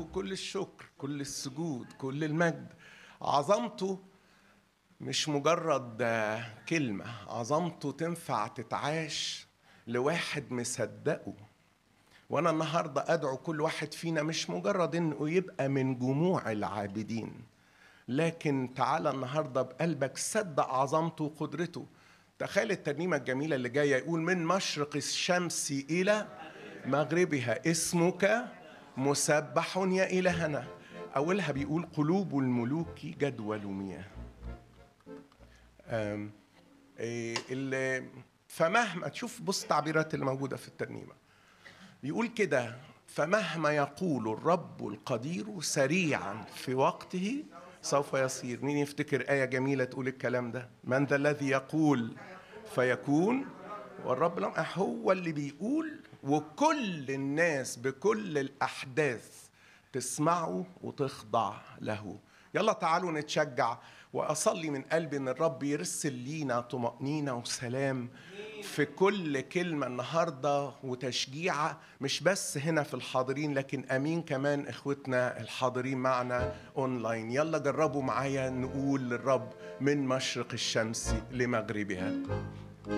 كل الشكر كل السجود كل المجد عظمته مش مجرد كلمة عظمته تنفع تتعاش لواحد مصدقه وانا النهارده ادعو كل واحد فينا مش مجرد انه يبقى من جموع العابدين لكن تعالى النهارده بقلبك صدق عظمته وقدرته تخيل الترنيمه الجميله اللي جايه يقول من مشرق الشمس الى مغربها اسمك مسبح يا الهنا اولها بيقول قلوب الملوك جدول مياه فمهما تشوف بص التعبيرات اللي موجوده في الترنيمه يقول كده فمهما يقول الرب القدير سريعا في وقته سوف يصير مين يفتكر آية جميلة تقول الكلام ده من ذا الذي يقول فيكون والرب لم هو اللي بيقول وكل الناس بكل الأحداث تسمعه وتخضع له يلا تعالوا نتشجع واصلي من قلبي ان الرب يرسل لينا طمانينه وسلام في كل كلمه النهارده وتشجيع مش بس هنا في الحاضرين لكن امين كمان اخوتنا الحاضرين معنا اونلاين يلا جربوا معايا نقول للرب من مشرق الشمس لمغربها